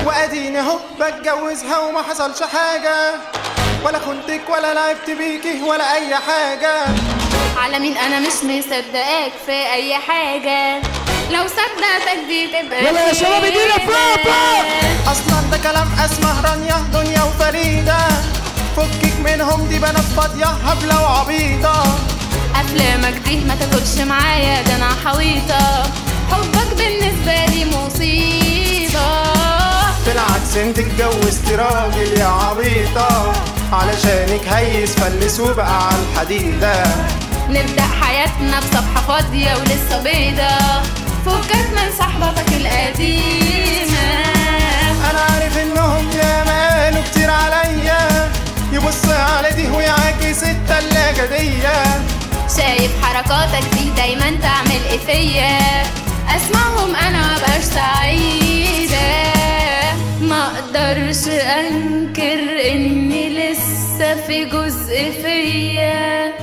واديني اهو بتجوزها وما حصلش حاجة ولا خنتك ولا لعبت بيكي ولا اي حاجة على مين انا مش مصدقاك في اي حاجة لو صدقتك دي تبقى يلا يا شباب ادينا كده. فوق فوق. اصلا ده كلام اسمه رانيا دنيا وفريدة فكك منهم دي بنات فاضية هبلة وعبيطة افلامك دي ما تاكلش معايا ده انا حويطة حبك بالنسبة لي مصيبة بالعكس انت اتجوزت راجل يا عبيطة علشانك هيس فلس وبقى على الحديدة نبدأ حياتنا بصفحة فاضية ولسه بيضة فكك من صاحبتك القديمة انا عارف انهم يا قالوا كتير عليا يبص على دي ويعاكس التلاجة ديا شايف حركاتك دي دايما تعمل ايه فيا اسمعهم انا مبقاش سعيدة ما اقدرش انكر اني لسه في جزء فيا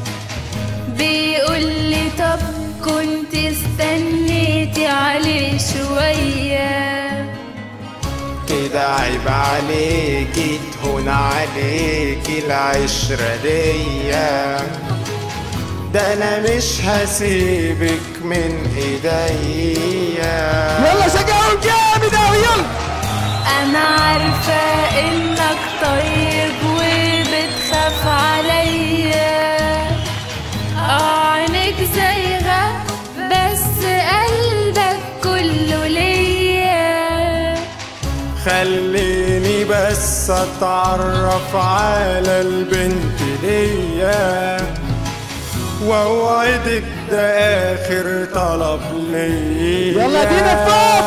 بيقولي طب كنت استنيتي عليه شويه كده عيب عليكي تهون عليكي العشرة ديا ده انا مش هسيبك من ايديا يلا شجعهم جامد اوي يلا انا عارفة انك طيب وبتخاف عليا عينك زيغة بس قلبك كله ليا خليني بس اتعرف على البنت ليا واوعدك ده اخر طلب ليا يلا ادينا فوق